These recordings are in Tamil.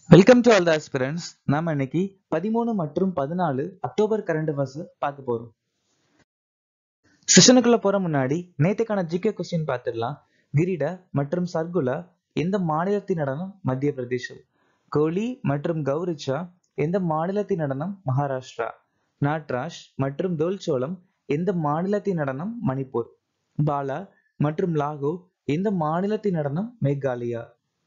welcome to all the aspirants நாம இன்னைக்கு பதிமூணு மற்றும் பதினாலு அக்டோபர் கரண்ட் அஃபேர்ஸ் பார்க்க போறோம் செஷனுக்குள்ள போற முன்னாடி நேத்துக்கான ஜிகே கொஸ்டின் பார்த்துடலாம் கிரீடா மற்றும் சர்குலா எந்த மாநிலத்தின் நடனம் மத்திய பிரதேசம் கோலி மற்றும் கௌரிச்சா எந்த மாநிலத்தின் நடனம் மகாராஷ்டிரா நாட்ராஜ் மற்றும் தோல்சோளம் எந்த மாநிலத்தின் நடனம் மணிப்பூர் பாலா மற்றும் லாகோ எந்த மாநிலத்தின் நடனம் மேகாலயா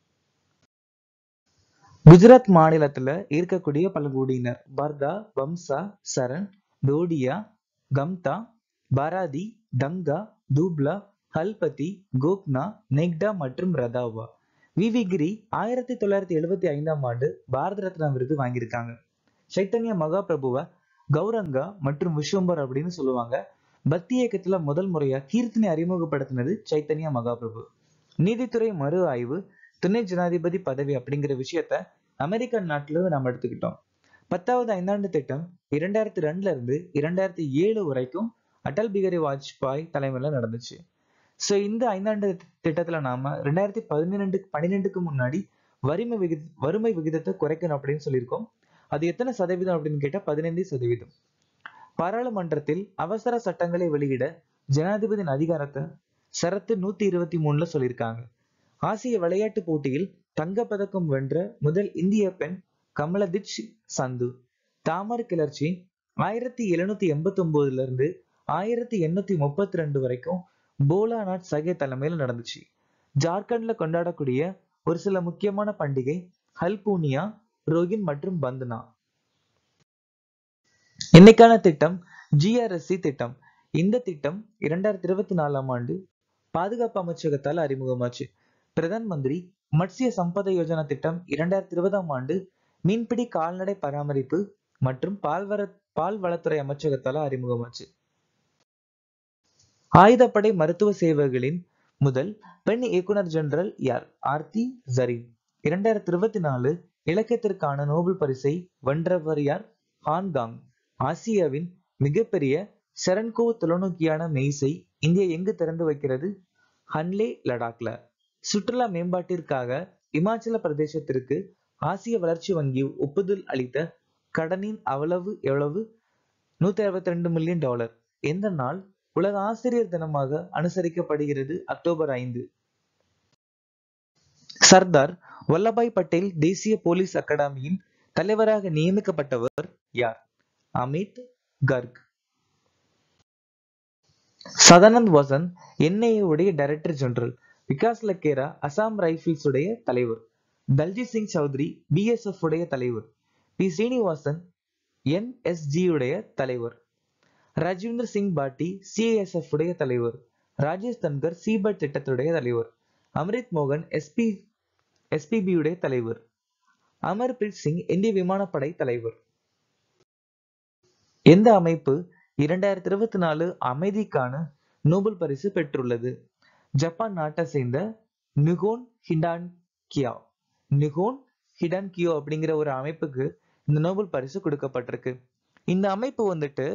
குஜராத் மாநிலத்துல இருக்கக்கூடிய பழங்குடியினர் பர்தா வம்சா சரண் டோடியா கம்தா பாராதி தங்கா தூப்லா ஹல்பதி கோக்னா நெக்டா மற்றும் ரதாவா விவி கிரி ஆயிரத்தி தொள்ளாயிரத்தி எழுபத்தி ஐந்தாம் ஆண்டு பாரத ரத்னா விருது வாங்கியிருக்காங்க சைத்தன்ய மகாபிரபுவ கௌரங்கா மற்றும் விஸ்வம்பர் அப்படின்னு சொல்லுவாங்க பக்தி இயக்கத்துல முதல் முறையா கீர்த்தனை அறிமுகப்படுத்தினது சைத்தன்ய மகாபிரபு நீதித்துறை மறு ஆய்வு துணை ஜனாதிபதி பதவி அப்படிங்கிற விஷயத்த அமெரிக்க நாட்டுல இருந்து நம்ம எடுத்துக்கிட்டோம் பத்தாவது ஐந்தாண்டு திட்டம் இரண்டாயிரத்தி ரெண்டுல இருந்து இரண்டாயிரத்தி ஏழு வரைக்கும் அடல் பிகாரி வாஜ்பாய் தலைமையில நடந்துச்சு சோ இந்த ஐந்தாண்டு திட்டத்துல நாம ரெண்டாயிரத்தி பதினெண்டு பன்னிரெண்டுக்கு முன்னாடி வறுமை விகித வறுமை விகிதத்தை குறைக்கணும் அப்படின்னு சொல்லியிருக்கோம் அது எத்தனை சதவீதம் அப்படின்னு கேட்டா பதினைந்து சதவீதம் பாராளுமன்றத்தில் அவசர சட்டங்களை வெளியிட ஜனாதிபதியின் அதிகாரத்தை சரத்து நூத்தி இருபத்தி மூணுல சொல்லியிருக்காங்க ஆசிய விளையாட்டு போட்டியில் தங்கப்பதக்கம் வென்ற முதல் இந்திய பெண் கமலதிச் சந்து தாமர் கிளர்ச்சி ஆயிரத்தி எழுநூத்தி எண்பத்தி ஒன்பதுல இருந்து ஆயிரத்தி எண்ணூத்தி முப்பத்தி ரெண்டு வரைக்கும் போலாநாத் சகே தலைமையில் நடந்துச்சு ஜார்க்கண்ட்ல கொண்டாடக்கூடிய ஒரு சில முக்கியமான பண்டிகை ஹல்பூனியா ரோகின் மற்றும் பந்தனா இன்னைக்கான திட்டம் ஜிஆர்எஸ்சி திட்டம் இந்த திட்டம் இரண்டாயிரத்தி இருபத்தி நாலாம் ஆண்டு பாதுகாப்பு அமைச்சகத்தால் அறிமுகமாச்சு பிரதான் மந்திரி மத்ஸ்ய சம்பத யோஜனா திட்டம் இரண்டாயிரத்தி இருபதாம் ஆண்டு மீன்பிடி கால்நடை பராமரிப்பு மற்றும் பால்வர பால்வளத்துறை அமைச்சகத்தால் அறிமுகமாச்சு ஆயுதப்படை மருத்துவ சேவைகளின் முதல் பெண் இயக்குனர் ஜெனரல் யார் ஆர்த்தி ஜரீன் இரண்டாயிரத்தி இருபத்தி நாலு இலக்கியத்திற்கான நோபல் பரிசை வென்றவர் யார் ஹான்காங் ஆசியாவின் மிகப்பெரிய செரன்கோ தொலைநோக்கியான மெய்ஸை இந்தியா எங்கு திறந்து வைக்கிறது ஹன்லே லடாக்ல சுற்றுலா மேம்பாட்டிற்காக இமாச்சல பிரதேசத்திற்கு ஆசிய வளர்ச்சி வங்கி ஒப்புதல் அளித்த கடனின் அவ்வளவு எவ்வளவு நூத்தி அறுபத்தி ரெண்டு மில்லியன் டாலர் எந்த நாள் உலக ஆசிரியர் தினமாக அனுசரிக்கப்படுகிறது அக்டோபர் ஐந்து சர்தார் வல்லபாய் பட்டேல் தேசிய போலீஸ் அகாடமியின் தலைவராக நியமிக்கப்பட்டவர் யார் அமித் கர்க் சதானந்த் வசந்த் என்ஐஏ உடைய director general Vikas Lakhera Assam Rifles உடைய தலைவர் தல்ஜித் சிங் சௌத்ரி பிஎஸ்எஃப் உடைய தலைவர் பி ஸ்ரீனிவாசன் என்எஸ்ஜி உடைய தலைவர் ராஜேந்திர சிங் பாட்டி சிஐஎஸ்எஃப் உடைய தலைவர் ராஜேஷ் தன்கர் சிபட் திட்டத்துடைய தலைவர் அம்ரித் மோகன் எஸ்பி எஸ்பிபி உடைய தலைவர் அமர்பிரீத் சிங் இந்திய விமானப்படை தலைவர் எந்த அமைப்பு இரண்டாயிரத்தி இருபத்தி நாலு அமைதிக்கான நோபல் பரிசு பெற்றுள்ளது ஜப்பான் நாட்டை சேர்ந்த நிகோன் ஹிடான் கியா நிகோன் ஹிடான் கியோ அப்படிங்கிற ஒரு அமைப்புக்கு இந்த நோபல் பரிசு கொடுக்கப்பட்டிருக்கு இந்த அமைப்பு வந்துட்டு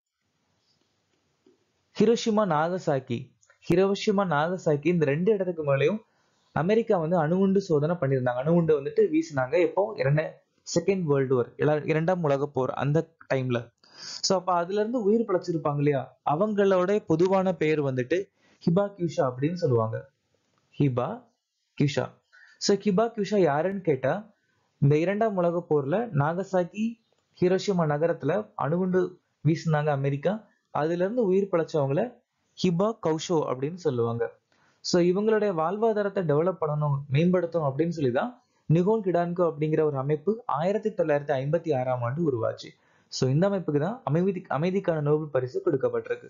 ஹிரோஷிமா நாகசாக்கி ஹிரோஷிமா நாகசாக்கி இந்த ரெண்டு இடத்துக்கு மேலேயும் அமெரிக்கா வந்து அணுகுண்டு சோதனை பண்ணியிருந்தாங்க அணுகுண்டு வந்துட்டு வீசினாங்க எப்போ இரண்டு செகண்ட் வேர்ல்டு வார் இரண்டாம் உலக போர் அந்த டைம்ல சோ அப்ப அதுல இருந்து உயிர் பிழைச்சிருப்பாங்க இல்லையா அவங்களோட பொதுவான பெயர் வந்துட்டு ஹிபா கியூஷா அப்படின்னு சொல்லுவாங்க hibakusha so hibakusha யாருன்னு கேட்டா இந்த இரண்டாம் உலக போர்ல நாகசாக்கி ஹிரோஷிமா நகரத்துல அணுகுண்டு வீசினாங்க அமெரிக்கா அதுல இருந்து உயிர் பிழைச்சவங்கள ஹிபா கௌஷோ அப்படின்னு சொல்லுவாங்க சோ இவங்களுடைய வாழ்வாதாரத்தை டெவலப் பண்ணணும் மேம்படுத்தணும் அப்படின்னு சொல்லிதான் நிகோன் கிடான்கோ அப்படிங்கிற ஒரு அமைப்பு ஆயிரத்தி தொள்ளாயிரத்தி ஐம்பத்தி ஆறாம் ஆண்டு உருவாச்சு சோ இந்த அமைப்புக்கு தான் அமைதி அமைதிக்கான நோபல் பரிசு கொடுக்கப்பட்டிருக்கு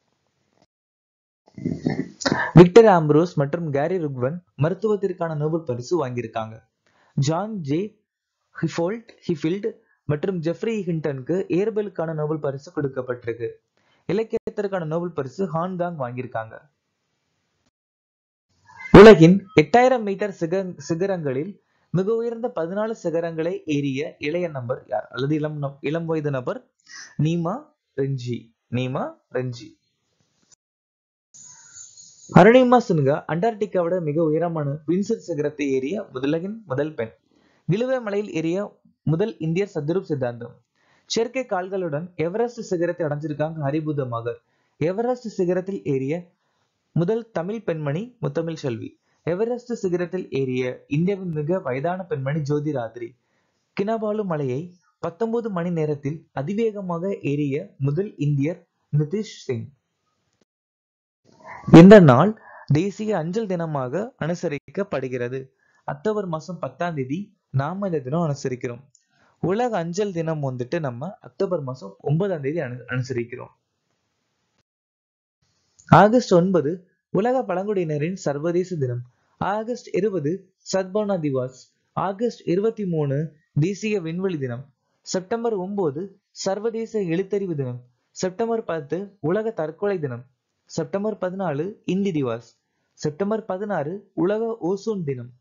விக்டர் ஆம்ப்ரோஸ் மற்றும் கேரி ருக்வன் மருத்துவத்திற்கான நோபல் பரிசு வாங்கியிருக்காங்க ஜான் ஜே ஹிஃபோல்ட் ஹிஃபில்ட் மற்றும் ஜெஃப்ரி ஹிண்டனுக்கு ஏர்பெலுக்கான நோபல் பரிசு கொடுக்கப்பட்டிருக்கு இலக்கியத்திற்கான நோபல் பரிசு ஹான்காங் வாங்கியிருக்காங்க உலகின் எட்டாயிரம் மீட்டர் சிக சிகரங்களில் மிக உயர்ந்த பதினாலு சிகரங்களை ஏறிய இளைய நபர் யார் அல்லது இளம் இளம் வயது நபர் நீமா ரெஞ்சி நீமா ரெஞ்சி அருணிமா சின்ஹா அண்டார்டிகாவோட மிக உயரமான வின்சர் சிகரத்தை ஏறிய உலகின் முதல் பெண் விழுவை மலையில் ஏறிய முதல் இந்தியர் சதுரூப் சித்தாந்தம் செயற்கை கால்களுடன் எவரெஸ்ட் சிகரத்தை அடைஞ்சிருக்காங்க ஹரிபுதமாக எவரெஸ்ட் சிகரத்தில் ஏறிய முதல் தமிழ் பெண்மணி முத்தமிழ் செல்வி எவரெஸ்ட் சிகரத்தில் ஏறிய இந்தியாவின் மிக வயதான பெண்மணி ஜோதி ராத்ரி கினபாலு மலையை பத்தொன்பது மணி நேரத்தில் அதிவேகமாக ஏறிய முதல் இந்தியர் நிதிஷ் சிங் இந்த நாள் தேசிய அஞ்சல் தினமாக அனுசரிக்கப்படுகிறது அக்டோபர் மாசம் பத்தாம் தேதி நாம இந்த தினம் அனுசரிக்கிறோம் உலக அஞ்சல் தினம் வந்துட்டு நம்ம அக்டோபர் மாசம் ஒன்பதாம் தேதி அனு அனுசரிக்கிறோம் ஆகஸ்ட் ஒன்பது உலக பழங்குடியினரின் சர்வதேச தினம் ஆகஸ்ட் இருபது சத்பானா திவாஸ் ஆகஸ்ட் இருபத்தி மூணு தேசிய விண்வெளி தினம் செப்டம்பர் ஒன்பது சர்வதேச எழுத்தறிவு தினம் செப்டம்பர் பத்து உலக தற்கொலை தினம் செப்டம்பர் பதினாலு இந்தி திவாஸ் செப்டம்பர் பதினாறு உலக ஓசோன் தினம்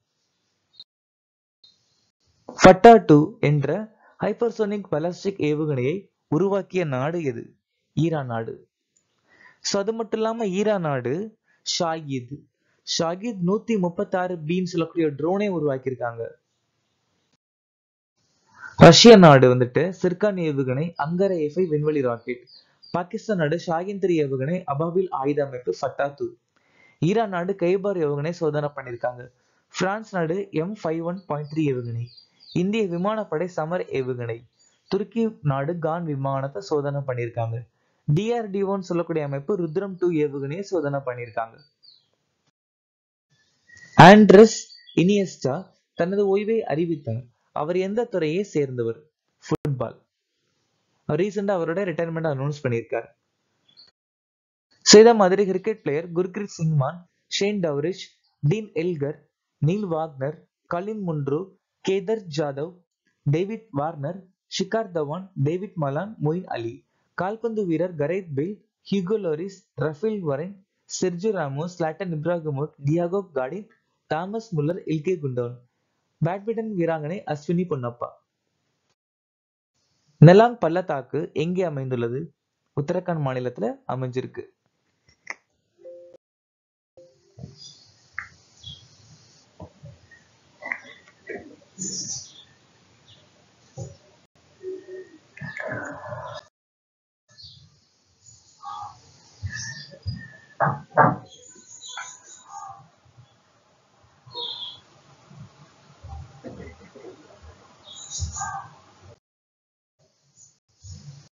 ஃபட்டா டூ என்ற ஹைப்பர்சோனிக் பலாஸ்டிக் ஏவுகணையை உருவாக்கிய நாடு எது ஈரான் நாடு ஸோ அது மட்டும் இல்லாம ஈரான் நாடு ஷாகித் ஷாகித் நூத்தி முப்பத்தி ஆறு பின்னு சொல்லக்கூடிய ட்ரோனே உருவாக்கியிருக்காங்க ரஷ்ய நாடு வந்துட்டு சிர்கான் ஏவுகணை அங்கர எஃப்ஐ விண்வெளி ராக்கெட் பாகிஸ்தான் நாடு ஷாகின் த்ரீ ஏவுகணை அபாவில் ஆயுத அமைப்பு ஃபட்டாத்து ஈரான் நாடு கைபார் ஏவுகணை சோதனை பண்ணியிருக்காங்க பிரான்ஸ் நாடு M five one point three ஏவுகணை இந்திய விமானப்படை சமர் ஏவுகணை துருக்கி நாடு கான் விமானத்தை சோதனை பண்ணியிருக்காங்க டிஆர்டிஓன்னு சொல்லக்கூடிய அமைப்பு ருத்ரம் டூ ஏவுகணையை சோதனை பண்ணியிருக்காங்க ஆண்ட்ரஸ் இனியஸ்டா தனது ஓய்வை அறிவித்தார் அவர் எந்த துறையை சேர்ந்தவர் ஃபுட்பால் ரீசெண்டா அவரோட ரிட்டையர்மெண்ட் அனௌன்ஸ் பண்ணியிருக்கார் சேதா மாதிரி cricket player Gurkeerat Singh Mann Shane Dowrich Dean Elgar Neil Wagner Colin Munro Kedar Jadhav David Warner Shikhar Dhawan David Malan Moeen Ali கால்பந்து வீரர் Gareth Bale Hugo Lloris Raphael Varane Sergio Ramos Zlatan Ibrahimovic Diego Godin Thomas Muller Ilkay Gundogan badminton வீராங்கனை அஸ்வினி பொன்னப்பா நெலாங் பள்ளத்தாக்கு எங்கே அமைந்துள்ளது உத்தரகாண்ட் மாநிலத்துல அமைஞ்சிருக்கு